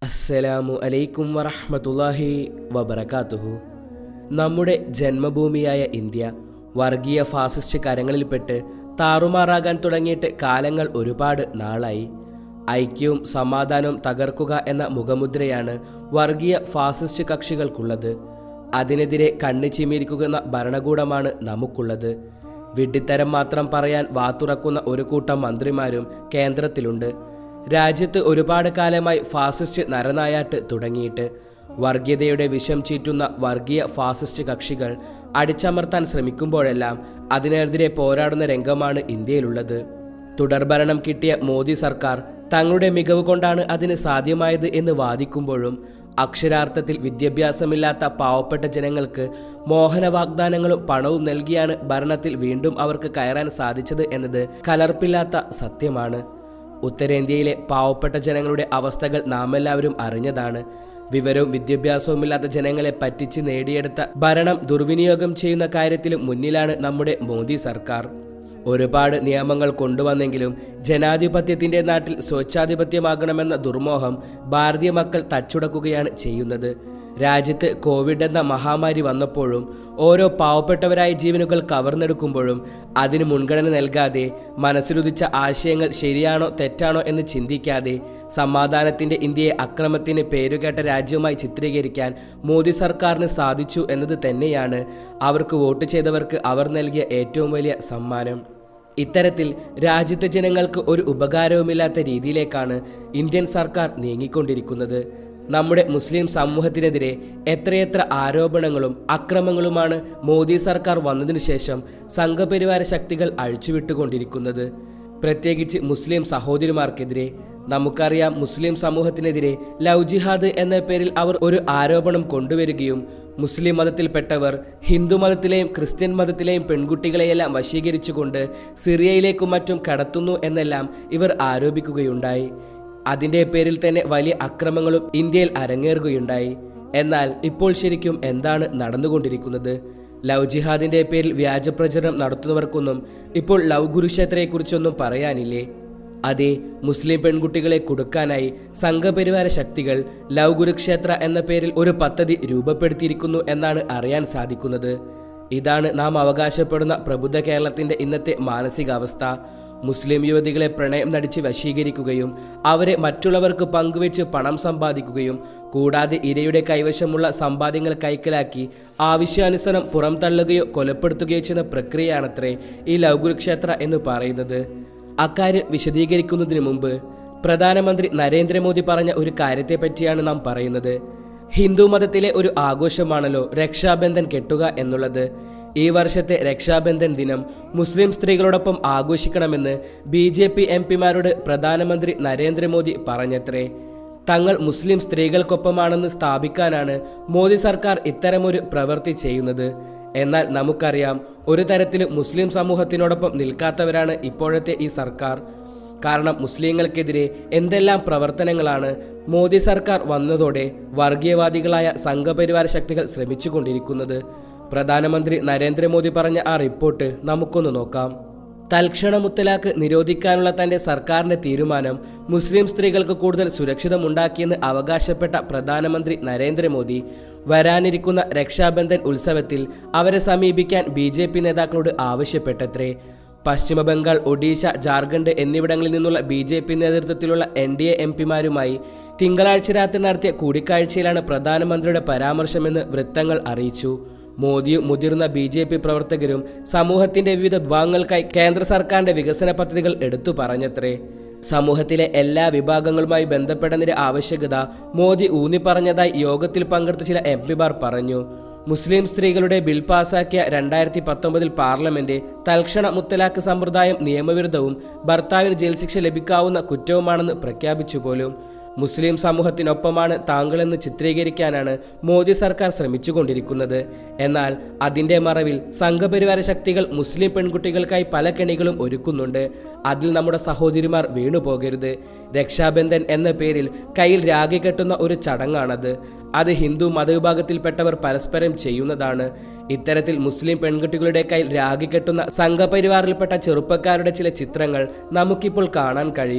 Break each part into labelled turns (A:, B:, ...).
A: അസ്സലാമു അലൈക്കും വറഹ്മത്തുള്ളാഹി വബറകാതുഹു നമ്മുടെ ജന്മഭൂമിയായ ഇന്ത്യ വർഗീയ ഫാസിസ്റ്റ് കരങ്ങളിൽപ്പെട്ട് താറുമാറാകാൻ തുടങ്ങിയിട്ട് കാലങ്ങൾ ഒരുപാട് നാളായി ഐക്യവും സമാധാനവും തകർക്കുക എന്ന മുഖമുദ്രയാണ് വർഗീയ ഫാസിസ്റ്റ് കക്ഷികൾക്കുള്ളത് അതിനെതിരെ കണ്ണു ചിമ്മിരിക്കുന്ന ഭരണകൂടമാണ് നമുക്കുള്ളത് വിഡ്ഢിത്തരം മാത്രം പറയാൻ വാത്തുറക്കുന്ന ഒരു കൂട്ടം മന്ത്രിമാരും കേന്ദ്രത്തിലുണ്ട് രാജ്യത്ത് ഒരുപാട് കാലമായി ഫാസിസ്റ്റ് നരനായാട്ട് തുടങ്ങിയിട്ട് വർഗീയതയുടെ വിഷം ചീറ്റുന്ന വർഗീയ ഫാസിസ്റ്റ് കക്ഷികൾ അടിച്ചമർത്താൻ ശ്രമിക്കുമ്പോഴെല്ലാം അതിനെതിരെ പോരാടുന്ന രംഗമാണ് ഇന്ത്യയിലുള്ളത് തുടർഭരണം കിട്ടിയ മോദി സർക്കാർ തങ്ങളുടെ മികവ് കൊണ്ടാണ് അതിന് സാധ്യമായത് എന്ന് വാദിക്കുമ്പോഴും അക്ഷരാർത്ഥത്തിൽ വിദ്യാഭ്യാസമില്ലാത്ത പാവപ്പെട്ട ജനങ്ങൾക്ക് മോഹന വാഗ്ദാനങ്ങളും പണവും നൽകിയാണ് ഭരണത്തിൽ വീണ്ടും അവർക്ക് കയറാൻ സാധിച്ചത് എന്നത് കലർപ്പില്ലാത്ത സത്യമാണ് ഉത്തരേന്ത്യയിലെ പാവപ്പെട്ട ജനങ്ങളുടെ അവസ്ഥകൾ നാമെല്ലാവരും അറിഞ്ഞതാണ് വിവരവും വിദ്യാഭ്യാസവുമില്ലാത്ത ജനങ്ങളെ പറ്റിച്ച് നേടിയെടുത്ത ഭരണം ദുർവിനിയോഗം ചെയ്യുന്ന കാര്യത്തിലും മുന്നിലാണ് നമ്മുടെ മോദി സർക്കാർ ഒരുപാട് നിയമങ്ങൾ കൊണ്ടുവന്നെങ്കിലും ജനാധിപത്യത്തിന്റെ നാട്ടിൽ സ്വച്ഛാധിപത്യമാകണമെന്ന ദുർമോഹം ഭാരതീയ മക്കൾ തച്ചുടക്കുകയാണ് ചെയ്യുന്നത് രാജ്യത്ത് കോവിഡ് എന്ന മഹാമാരി വന്നപ്പോഴും ഓരോ പാവപ്പെട്ടവരായ ജീവനുകൾ കവർന്നെടുക്കുമ്പോഴും അതിന് മുൻഗണന നൽകാതെ മനസ്സിലുദിച്ച ആശയങ്ങൾ ശരിയാണോ തെറ്റാണോ എന്ന് ചിന്തിക്കാതെ സമാധാനത്തിന്റെ ഇന്ത്യയെ അക്രമത്തിന് പേരുകേട്ട രാജ്യവുമായി ചിത്രീകരിക്കാൻ മോദി സർക്കാരിന് സാധിച്ചു എന്നത് തന്നെയാണ് അവർക്ക് വോട്ട് ചെയ്തവർക്ക് അവർ നൽകിയ ഏറ്റവും വലിയ സമ്മാനം ഇത്തരത്തിൽ രാജ്യത്തെ ജനങ്ങൾക്ക് ഒരു ഉപകാരവുമില്ലാത്ത രീതിയിലേക്കാണ് ഇന്ത്യൻ സർക്കാർ നീങ്ങിക്കൊണ്ടിരിക്കുന്നത് നമ്മുടെ മുസ്ലിം സമൂഹത്തിനെതിരെ എത്രയെത്ര ആരോപണങ്ങളും അക്രമങ്ങളുമാണ് മോദി സർക്കാർ വന്നതിനു ശേഷം സംഘപരിവാര ശക്തികൾ അഴിച്ചുവിട്ടുകൊണ്ടിരിക്കുന്നത് പ്രത്യേകിച്ച് മുസ്ലിം സഹോദരിമാർക്കെതിരെ നമുക്കറിയാം മുസ്ലിം സമൂഹത്തിനെതിരെ ലവ് ജിഹാദ് എന്ന പേരിൽ അവർ ഒരു ആരോപണം കൊണ്ടുവരികയും മുസ്ലിം മതത്തിൽപ്പെട്ടവർ ഹിന്ദു മതത്തിലെയും ക്രിസ്ത്യൻ മതത്തിലെയും പെൺകുട്ടികളെയെല്ലാം വശീകരിച്ചുകൊണ്ട് സിറിയയിലേക്കും മറ്റും കടത്തുന്നു എന്നെല്ലാം ഇവർ ആരോപിക്കുകയുണ്ടായി അതിന്റെ പേരിൽ തന്നെ വലിയ അക്രമങ്ങളും ഇന്ത്യയിൽ അരങ്ങേറുകയുണ്ടായി എന്നാൽ ഇപ്പോൾ ശരിക്കും എന്താണ് നടന്നുകൊണ്ടിരിക്കുന്നത് ലവ് ജിഹാദിന്റെ പേരിൽ വ്യാജപ്രചരണം നടത്തുന്നവർക്കൊന്നും ഇപ്പോൾ ലവ് കുരുക്ഷേത്രയെക്കുറിച്ചൊന്നും പറയാനില്ലേ അതെ മുസ്ലിം പെൺകുട്ടികളെ കൊടുക്കാനായി സംഘപരിവാര ശക്തികൾ ലവ് കുരുക്ഷേത്ര എന്ന പേരിൽ ഒരു പദ്ധതി രൂപപ്പെടുത്തിയിരിക്കുന്നു എന്നാണ് അറിയാൻ സാധിക്കുന്നത് ഇതാണ് നാം അവകാശപ്പെടുന്ന പ്രബുദ്ധ കേരളത്തിന്റെ ഇന്നത്തെ മാനസികാവസ്ഥ മുസ്ലിം യുവതികളെ പ്രണയം നടിച്ച് വശീകരിക്കുകയും അവരെ മറ്റുള്ളവർക്ക് പങ്കുവെച്ച് പണം സമ്പാദിക്കുകയും കൂടാതെ ഇരയുടെ കൈവശമുള്ള സമ്പാദ്യങ്ങൾ കൈക്കലാക്കി ആവശ്യാനുസരണം പുറംതള്ളുകയോ കൊലപ്പെടുത്തുകയോ ചെയ്യുന്ന പ്രക്രിയയാണത്രേ ഈ ലൗകുരുക്ഷേത്ര എന്ന് പറയുന്നത് അക്കാര്യം വിശദീകരിക്കുന്നതിന് മുമ്പ് പ്രധാനമന്ത്രി നരേന്ദ്രമോദി പറഞ്ഞ ഒരു കാര്യത്തെ പറ്റിയാണ് നാം പറയുന്നത് ഹിന്ദു മതത്തിലെ ഒരു ആഘോഷമാണല്ലോ രക്ഷാബന്ധൻ കെട്ടുക എന്നുള്ളത് ഈ വർഷത്തെ രക്ഷാബന്ധൻ ദിനം മുസ്ലിം സ്ത്രീകളോടൊപ്പം ആഘോഷിക്കണമെന്ന് ബി ജെ പി എം പിമാരോട് പ്രധാനമന്ത്രി നരേന്ദ്രമോദി പറഞ്ഞത്രേ തങ്ങൾ മുസ്ലിം സ്ത്രീകൾക്കൊപ്പമാണെന്ന് സ്ഥാപിക്കാനാണ് മോദി സർക്കാർ ഇത്തരമൊരു പ്രവൃത്തി ചെയ്യുന്നത് എന്നാൽ നമുക്കറിയാം ഒരു തരത്തിലും മുസ്ലിം സമൂഹത്തിനോടൊപ്പം നിൽക്കാത്തവരാണ് ഇപ്പോഴത്തെ ഈ സർക്കാർ കാരണം മുസ്ലിങ്ങൾക്കെതിരെ എന്തെല്ലാം പ്രവർത്തനങ്ങളാണ് മോദി സർക്കാർ വന്നതോടെ വർഗീയവാദികളായ സംഘപരിവാര ശക്തികൾ ശ്രമിച്ചുകൊണ്ടിരിക്കുന്നത് പ്രധാനമന്ത്രി നരേന്ദ്രമോദി പറഞ്ഞ ആ റിപ്പോർട്ട് നമുക്കൊന്ന് നോക്കാം തൽക്ഷണ മുത്തലാഖ് നിരോധിക്കാനുള്ള തന്റെ സർക്കാരിന്റെ തീരുമാനം മുസ്ലിം സ്ത്രീകൾക്ക് കൂടുതൽ സുരക്ഷിതമുണ്ടാക്കിയെന്ന് അവകാശപ്പെട്ട പ്രധാനമന്ത്രി നരേന്ദ്രമോദി വരാനിരിക്കുന്ന രക്ഷാബന്ധൻ ഉത്സവത്തിൽ അവരെ സമീപിക്കാൻ ബി ജെ പി നേതാക്കളോട് ആവശ്യപ്പെട്ടത്രേ പശ്ചിമ ബംഗാൾ ഒഡീഷ ജാർഖണ്ഡ് എന്നിവിടങ്ങളിൽ നിന്നുള്ള ബി ജെ പി നേതൃത്വത്തിലുള്ള എൻ ഡി എ എം പിമാരുമായി തിങ്കളാഴ്ച രാത്രി നടത്തിയ കൂടിക്കാഴ്ചയിലാണ് പ്രധാനമന്ത്രിയുടെ പരാമർശമെന്ന് വൃത്തങ്ങൾ അറിയിച്ചു മോദിയും മുതിർന്ന ബി ജെ പി പ്രവർത്തകരും സമൂഹത്തിന്റെ വിവിധ വിഭാഗങ്ങൾക്കായി കേന്ദ്ര സർക്കാരിന്റെ വികസന പദ്ധതികൾ എടുത്തു പറഞ്ഞത്രേ സമൂഹത്തിലെ എല്ലാ വിഭാഗങ്ങളുമായി ബന്ധപ്പെടുന്നതിന്റെ ആവശ്യകത മോദി ഊന്നിപ്പറഞ്ഞതായി യോഗത്തിൽ പങ്കെടുത്ത ചില എം പിമാർ പറഞ്ഞു മുസ്ലിം സ്ത്രീകളുടെ ബിൽ പാസാക്കിയ രണ്ടായിരത്തി പത്തൊമ്പതിൽ പാർലമെന്റ് തൽക്ഷണ മുത്തലാഖ് സമ്പ്രദായം നിയമവിരുദ്ധവും ഭർത്താവിന് ജയിൽ ശിക്ഷ ലഭിക്കാവുന്ന കുറ്റവുമാണെന്ന് പ്രഖ്യാപിച്ചു പോലും മുസ്ലിം സമൂഹത്തിനൊപ്പമാണ് താങ്കളെന്ന് ചിത്രീകരിക്കാനാണ് മോദി സർക്കാർ ശ്രമിച്ചുകൊണ്ടിരിക്കുന്നത് എന്നാൽ അതിന്റെ മറവിൽ സംഘപരിവാര ശക്തികൾ മുസ്ലിം പെൺകുട്ടികൾക്കായി പല കെണികളും ഒരുക്കുന്നുണ്ട് അതിൽ നമ്മുടെ സഹോദരിമാർ വീണുപോകരുത് രക്ഷാബന്ധൻ എന്ന പേരിൽ കയ്യിൽ രാഗി കെട്ടുന്ന ഒരു ചടങ്ങാണത് അത് ഹിന്ദു മതവിഭാഗത്തിൽപ്പെട്ടവർ പരസ്പരം ചെയ്യുന്നതാണ് ഇത്തരത്തിൽ മുസ്ലിം പെൺകുട്ടികളുടെ കയ്യിൽ രാഗി കെട്ടുന്ന സംഘപരിവാറിൽപ്പെട്ട ചെറുപ്പക്കാരുടെ ചില ചിത്രങ്ങൾ നമുക്കിപ്പോൾ കാണാൻ കഴിയും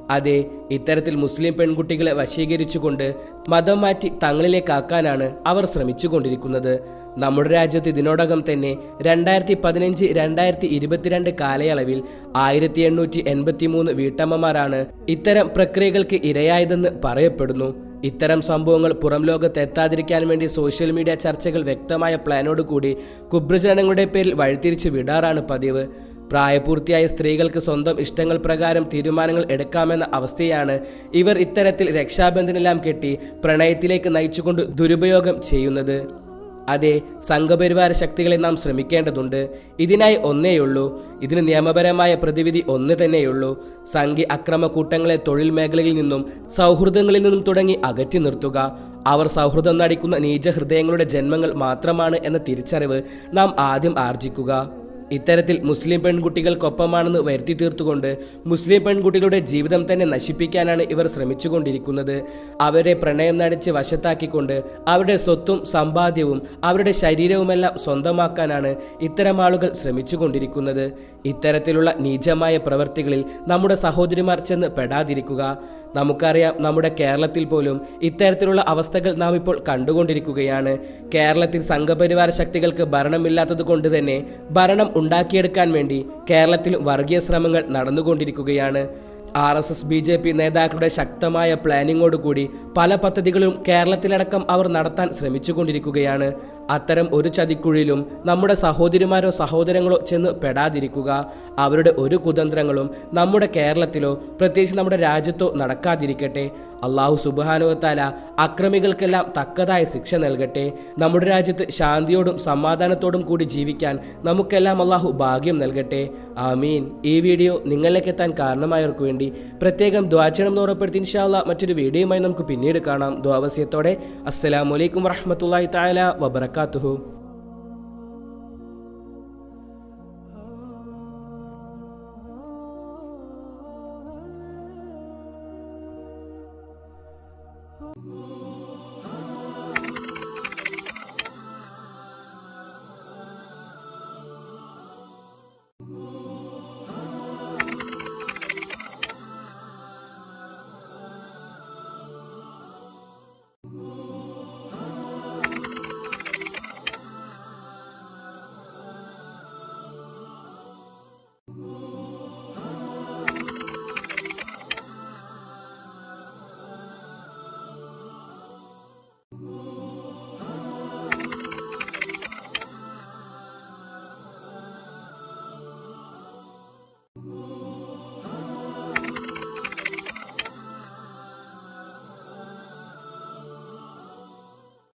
A: അതെ ഇത്തരത്തിൽ മുസ്ലിം പെൺകുട്ടികളെ വശീകരിച്ചുകൊണ്ട് മതം മാറ്റി തങ്ങളിലേക്കാക്കാനാണ് അവർ ശ്രമിച്ചുകൊണ്ടിരിക്കുന്നത് നമ്മുടെ രാജ്യത്ത് ഇതിനോടകം തന്നെ രണ്ടായിരത്തി പതിനഞ്ച് രണ്ടായിരത്തി ഇരുപത്തിരണ്ട് കാലയളവിൽ ആയിരത്തി എണ്ണൂറ്റി എൺപത്തി മൂന്ന് വീട്ടമ്മമാരാണ് ഇത്തരം പ്രക്രിയകൾക്ക് ഇരയായതെന്ന് പറയപ്പെടുന്നു ഇത്തരം സംഭവങ്ങൾ പുറം ലോകത്ത് എത്താതിരിക്കാൻ വേണ്ടി സോഷ്യൽ മീഡിയ ചർച്ചകൾ വ്യക്തമായ പ്ലാനോടുകൂടി കുബ്രജനങ്ങളുടെ പേരിൽ വഴിതിരിച്ചു വിടാറാണ് പതിവ് പ്രായപൂർത്തിയായ സ്ത്രീകൾക്ക് സ്വന്തം ഇഷ്ടങ്ങൾ പ്രകാരം തീരുമാനങ്ങൾ എടുക്കാമെന്ന അവസ്ഥയാണ് ഇവർ ഇത്തരത്തിൽ രക്ഷാബന്ധനെല്ലാം കെട്ടി പ്രണയത്തിലേക്ക് നയിച്ചുകൊണ്ട് ദുരുപയോഗം ചെയ്യുന്നത് അതെ സംഘപരിവാര ശക്തികളെ നാം ശ്രമിക്കേണ്ടതുണ്ട് ഇതിനായി ഒന്നേയുള്ളൂ ഇതിന് നിയമപരമായ പ്രതിവിധി ഒന്ന് തന്നെയുള്ളൂ സംഘി അക്രമ കൂട്ടങ്ങളെ തൊഴിൽ മേഖലയിൽ നിന്നും സൗഹൃദങ്ങളിൽ നിന്നും തുടങ്ങി അകറ്റി നിർത്തുക അവർ സൗഹൃദം നടിക്കുന്ന നീചഹൃദയങ്ങളുടെ ജന്മങ്ങൾ മാത്രമാണ് എന്ന തിരിച്ചറിവ് നാം ആദ്യം ആർജിക്കുക ഇത്തരത്തിൽ മുസ്ലിം പെൺകുട്ടികൾക്കൊപ്പമാണെന്ന് വരുത്തി തീർത്തുകൊണ്ട് മുസ്ലിം പെൺകുട്ടികളുടെ ജീവിതം തന്നെ നശിപ്പിക്കാനാണ് ഇവർ ശ്രമിച്ചുകൊണ്ടിരിക്കുന്നത് അവരെ പ്രണയം നടിച്ച് വശത്താക്കിക്കൊണ്ട് അവരുടെ സ്വത്തും സമ്പാദ്യവും അവരുടെ ശരീരവുമെല്ലാം സ്വന്തമാക്കാനാണ് ഇത്തരം ആളുകൾ ശ്രമിച്ചുകൊണ്ടിരിക്കുന്നത് ഇത്തരത്തിലുള്ള നീചമായ പ്രവൃത്തികളിൽ നമ്മുടെ സഹോദരിമാർ ചെന്ന് പെടാതിരിക്കുക നമുക്കറിയാം നമ്മുടെ കേരളത്തിൽ പോലും ഇത്തരത്തിലുള്ള അവസ്ഥകൾ നാം ഇപ്പോൾ കണ്ടുകൊണ്ടിരിക്കുകയാണ് കേരളത്തിൽ സംഘപരിവാര ശക്തികൾക്ക് ഭരണമില്ലാത്തത് കൊണ്ട് തന്നെ ഭരണം ഉണ്ടാക്കിയെടുക്കാൻ വേണ്ടി കേരളത്തിൽ വർഗീയ ശ്രമങ്ങൾ നടന്നുകൊണ്ടിരിക്കുകയാണ് R S S B J P നേതാക്കളുടെ ശക്തമായ പ്ലാനിങ്ങോടുകൂടി പല പദ്ധതികളും കേരളത്തിലടക്കം അവർ നടത്താൻ ശ്രമിച്ചുകൊണ്ടിരിക്കുകയാണ് അത്തരം ഒരു ചതിക്കുഴിയിലും നമ്മുടെ സഹോദരിമാരോ സഹോദരങ്ങളോ ചെന്ന് പെടാതിരിക്കുക അവരുടെ ഒരു കുതന്ത്രങ്ങളും നമ്മുടെ കേരളത്തിലോ പ്രത്യേകിച്ച് നമ്മുടെ രാജ്യത്തോ നടക്കാതിരിക്കട്ടെ അള്ളാഹു സുബാനുവത്താല അക്രമികൾക്കെല്ലാം തക്കതായ ശിക്ഷ നൽകട്ടെ നമ്മുടെ രാജ്യത്ത് ശാന്തിയോടും സമാധാനത്തോടും കൂടി ജീവിക്കാൻ നമുക്കെല്ലാം അള്ളാഹു ഭാഗ്യം നൽകട്ടെ ആമീൻ ഈ വീഡിയോ നിങ്ങളിലേക്ക് എത്താൻ കാരണമായവർക്ക് വേണ്ടി പ്രത്യേകം ദ്വാചനം എന്ന് ഉറപ്പെടുത്തി ഇൻഷാല്ല മറ്റൊരു വീഡിയോയുമായി നമുക്ക് പിന്നീട് കാണാം ദ്വാവസ്യത്തോടെ അസ്സലാമലൈക്കും വറഹമത്തല്ലാഹി താല വബർക്കാത്തുഹു